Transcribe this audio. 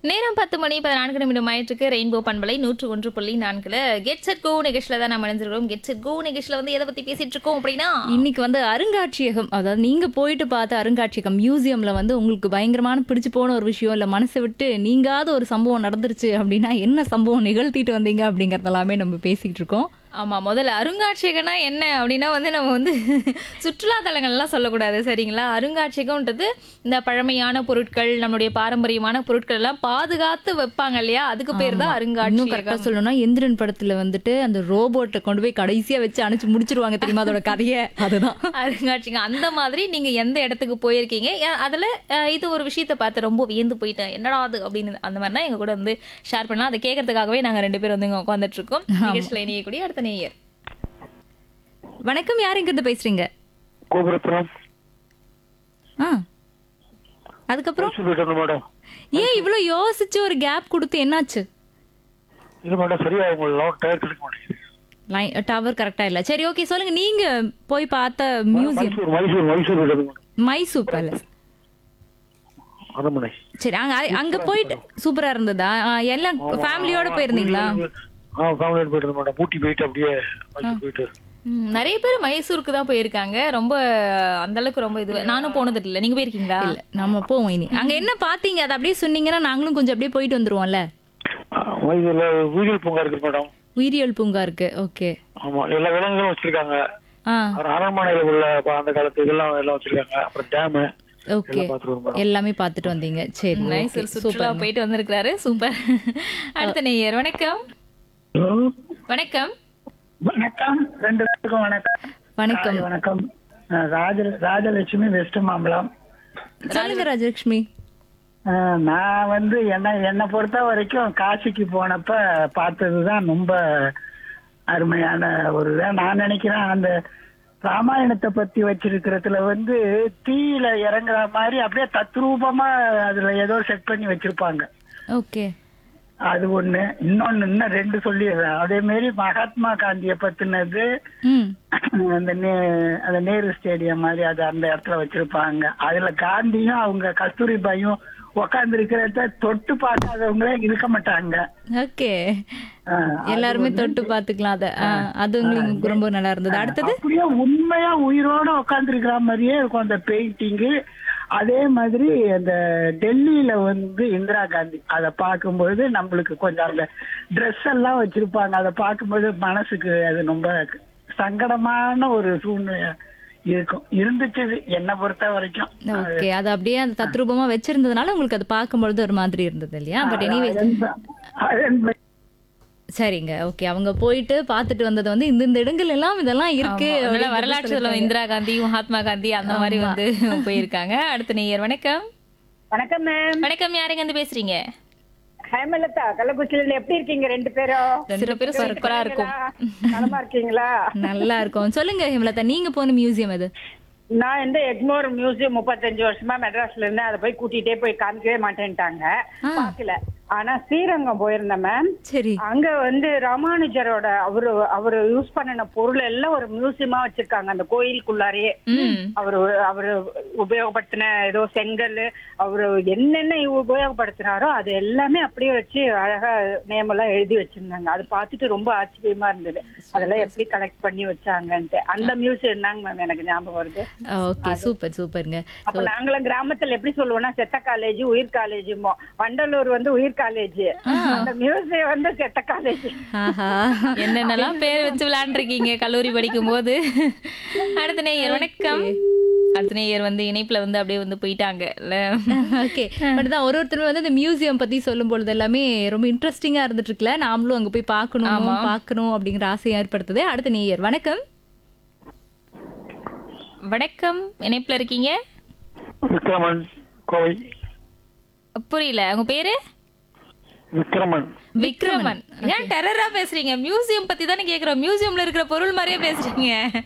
நேரம் பத்து மணி பதினான்கு நிமிடம் ஆயிட்டுருக்கு ரெயின்போ பண்பலை நூற்று ஒன்று புள்ளி நான்குல கெட் செட் கோ நிகழ்ச்சியில தான் நம்ம இணைஞ்சிருக்கோம் கெட் செட் கோ நிகழ்ச்சியில வந்து எதை பத்தி பேசிட்டு இருக்கோம் அப்படின்னா இன்னைக்கு வந்து அருங்காட்சியகம் அதாவது நீங்க போயிட்டு பார்த்த அருங்காட்சியகம் மியூசியம்ல வந்து உங்களுக்கு பயங்கரமான பிடிச்சு போன ஒரு விஷயம் இல்ல மனசை விட்டு நீங்காத ஒரு சம்பவம் நடந்துருச்சு அப்படின்னா என்ன சம்பவம் நிகழ்த்திட்டு வந்தீங்க அப்படிங்கறதெல்லாமே நம்ம பேசிட்டு இருக்கோம் ஆமா முதல்ல அருங்காட்சியகம்னா என்ன அப்படின்னா வந்து நம்ம வந்து சுற்றுலா தலங்கள்லாம் சொல்லக்கூடாது சரிங்களா அருங்காட்சியகம்ன்றது இந்த பழமையான பொருட்கள் நம்மளுடைய பாரம்பரியமான பொருட்கள் எல்லாம் பாதுகாத்து வைப்பாங்க இல்லையா அதுக்கு பேர் தான் இன்னும் கரெக்டா அருங்காட்சியகம் சொல்லணும்னா எந்திரன் படத்துல வந்துட்டு அந்த ரோபோட்டை கொண்டு போய் கடைசியா வச்சு அனுப்பிச்சு முடிச்சிருவாங்க தெரியுமா அதோட கதையை அதுதான் அருங்காட்சியகம் அந்த மாதிரி நீங்க எந்த இடத்துக்கு போயிருக்கீங்க ஏ- அதுல அஹ், இது ஒரு விஷயத்தை பார்த்து ரொம்ப வியந்து போயிட்டேன் என்னடா அது அப்படின்னு அந்த மாதிரினா எங்க கூட வந்து ஷேர் பண்ணலாம் அதை கேட்கறதுக்காகவே நாங்க ரெண்டு பேரும் வந்து இங்க உட்காந்துட்டு இருக்கோம் நிகழ்ச்சியில இணையக்கூடிய அடுத்த நேயர் வணக்கம் யார் இருந்து பேசுறீங்க கோபுரப்புறம் ஆ அதுக்கப்புறம் சொல்லிட்டு மேடம் ஏன் இவ்வளவு யோசிச்சு ஒரு கேப் கொடுத்து என்னாச்சு இது மேடம் சரியா உங்களோட டயர் கிடைக்க மாட்டேங்குது லைன் டவர் கரெக்டா இல்ல சரி ஓகே சொல்லுங்க நீங்க போய் பார்த்த மியூசியம் மைசூர் மைசூர் மைசூர் விடுறது மேடம் மைசூர் பேலஸ் அரண்மனை சரி அங்க அங்க போயிட்டு சூப்பரா இருந்ததா ஆ, எல்லாம் ஃபேமிலியோட போயிருந்தீங்களா ஆ ஃபேமிலியோட போயிட்டு மேடம் ஊட்டி போயிட்டு அப்படியே மைசூர் போயிட்டு ம், நிறைய பேர் மைசூருக்கு தான் போயிருக்காங்க ரொம்ப அந்த அளவுக்கு ரொம்ப இது நானும் போனது இல்ல நீங்க போயிருக்கீங்களா இல்ல நம்ம போவோம் இனி அங்க என்ன பாத்தீங்க அதை அப்படியே சொன்னீங்கன்னா நாங்களும் கொஞ்சம் அப்படியே போயிட்டு வந்துருவோம்ல ஆ, மைசூர்ல உயிரியல் பூங்கா இருக்கு மேடம் உயிரியல் பூங்கா இருக்கு ஓகே ஆமா எல்லா விலங்குகளும் வச்சிருக்காங்க ஆ அப்புறம் அரண்மனையில உள்ள ப- அந்த காலத்து இதெல்லாம் எல்லாம் வச்சிருக்காங்க அப்புறம் டேமு ஓகே எல்லாம் பார்த்துட்டு வரும் மேடம் எல்லாமே பார்த்துட்டு வந்தீங்க சரி மைசூர் சுற்றுலா போயிட்டு வந்திருக்கிறாரு சூப்பர் அடுத்த நேயர் வணக்கம் வணக்கம் வணக்கம் ரெண்டு பேருக்கும் வணக்கம் வணக்கம் காலை வணக்கம் அஹ் ராஜ ராஜலட்சுமி வெஸ்ட் மாம்பலம் சொல்லுங்க ராஜலட்சுமி அஹ் நான் வந்து என்ன என்னை பொறுத்த வரைக்கும் காசிக்கு போனப்ப பார்த்ததுதான் ரொம்ப அருமையான ஒரு இதா. நான் நினைக்கிறேன் அந்த ராமாயணத்தை பத்தி வச்சிருக்கிறதுல வந்து தீயில இறங்குற மாதிரி அப்படியே தத்ரூபமா அதுல ஏதோ செட் பண்ணி வச்சிருப்பாங்க ஓகே அது ஒண்ணு இன்னொன்னு இன்னும் ரெண்டு சொல்லிடுறேன் அதே மாதிரி மகாத்மா காந்திய பத்தினது ம் அந்த நே- அந்த நேரு ஸ்டேடியம் மாதிரி அது அந்த இடத்துல வச்சிருப்பாங்க அதுல காந்தியும் அவங்க கஸ்தூரிபாயும் உட்கார்ந்து இருக்கிறத தொட்டு பார்க்காதவங்களே இருக்க மாட்டாங்க ஓகே ஆஹ் எல்லாருமே தொட்டு பாத்துக்கலாம் அத ஆ, அது உங்களுக்கு ரொம்ப நல்லா இருந்தது அடுத்தது அப்படியே உண்மையா உயிரோட உட்கார்ந்து இருக்கிற மாதிரியே இருக்கும் அந்த பெயிண்டிங் அதே மாதிரி அந்த டெல்லியில வந்து இந்திரா காந்தி அதை பார்க்கும்போது நம்மளுக்கு கொஞ்சம் அந்த ட்ரெஸ் எல்லாம் வச்சிருப்பாங்க அதை பார்க்கும்போது மனசுக்கு அது ரொம்ப சங்கடமான ஒரு சூழ்நிலை இருக்கும் இருந்துச்சு என்னை பொறுத்த வரைக்கும் ஓகே அது அப்படியே அந்த தத்ரூபமா வச்சிருந்ததுனால உங்களுக்கு அது பார்க்கும்பொழுது ஒரு மாதிரி இருந்தது இல்லையா பட் எனிவே அதன் சரிங்க ஓகே அவங்க போயிட்டு பார்த்துட்டு வந்தது வந்து இந்த இந்த இடங்கள் எல்லாம் இதெல்லாம் இருக்கு ஆமா, அதனால அப்படின்னு வரலாற்று சொல்லிட்டு சொல்லுவோம் இந்திரா காந்தி மகாத்மா காந்தி அந்த மாதிரி வந்து போயிருக்காங்க அடுத்த நேயர் வணக்கம் வணக்கம் மேம் வணக்கம் யாருங்க வந்து பேசுறீங்க ஹேமலதா கள்ளக்குறிச்சியில எப்படி இருக்கீங்க ரெண்டு பேரும் ரெண்டு பேரும் சூப்பரா இருக்கும் நலமா இருக்கீங்களா நல்லா இருக்கும் சொல்லுங்க ஹேமலதா நீங்க போன மியூசியம் இது நான் இந்த எக்மோர் மியூசியம் முப்பத்தஞ்சு வருஷமா மெட்ராஸ்ல இருந்து அதை போய் கூட்டிட்டே போய் காமிக்கவே மாட்டேன்ட்டாங்க பார்க்கல ஆனா ஸ்ரீரங்கம் போயிருந்தேன் மேம் சரி அங்க வந்து ராமானுஜரோட அவரு அவரு யூஸ் பண்ணின பொருள் எல்லாம் ஒரு மியூசியமா வச்சிருக்காங்க அந்த கோயிலுக்குள்ளாரே ம் அவரு அவரு உபயோகப்படுத்தின ஏதோ செங்கல் அவரு என்னென்ன உபயோகப்படுத்தினாரோ அது எல்லாமே அப்படியே வச்சு அழகா நேம் எல்லாம் எழுதி வச்சிருந்தாங்க அது பார்த்துட்டு ரொம்ப ஆச்சரியமா இருந்தது அதெல்லாம் எப்படி கலெக்ட் பண்ணி வச்சாங்கன்ட்டு அந்த மியூசியம் தாங்க மேம் எனக்கு ஞாபகம் வருது ஓகே சூப்பர் சூப்பருங்க அப்ப நாங்களும் கிராமத்துல எப்படி சொல்லுவோம்னா செத்த காலேஜ் உயிர் காலேஜ் வண்டலூர் வந்து உயிர் காலேஜ் அந்த மியூசியம் வந்து செத்த காலேஜ் ஆஹா என்னென்னலாம் பேர் வச்சு விளையாண்டுருக்கீங்க கல்லூரி படிக்கும் போது அடுத்த நேயர் வணக்கம் அடுத்த நேயர் வந்து இணைப்புல வந்து அப்படியே வந்து போயிட்டாங்க இல்ல ஓகே பட் தான் ஒரு ஒருத்தர் வந்து இந்த மியூசியம் பத்தி சொல்லும் பொழுது எல்லாமே ரொம்ப இன்ட்ரெஸ்டிங்கா இருந்துட்டு இருக்குல்ல நாமளும் அங்க போய் பார்க்கணும் பார்க்கணும் அப்படிங்கிற ஆசையை ஏற்படுத்துது அடுத்த நேயர் வணக்கம் வணக்கம் இணைப்புல இருக்கீங்க விக்ரமன் கோவை புரியல உங்க பேரு விக்ரமன் விக்ரமன் ஏன் டெரரா பேசுறீங்க மியூசியம் பத்தி தானே கேக்குறோம் மியூசியம்ல இருக்கிற பொருள் மாதிரியே பேசுறீங்க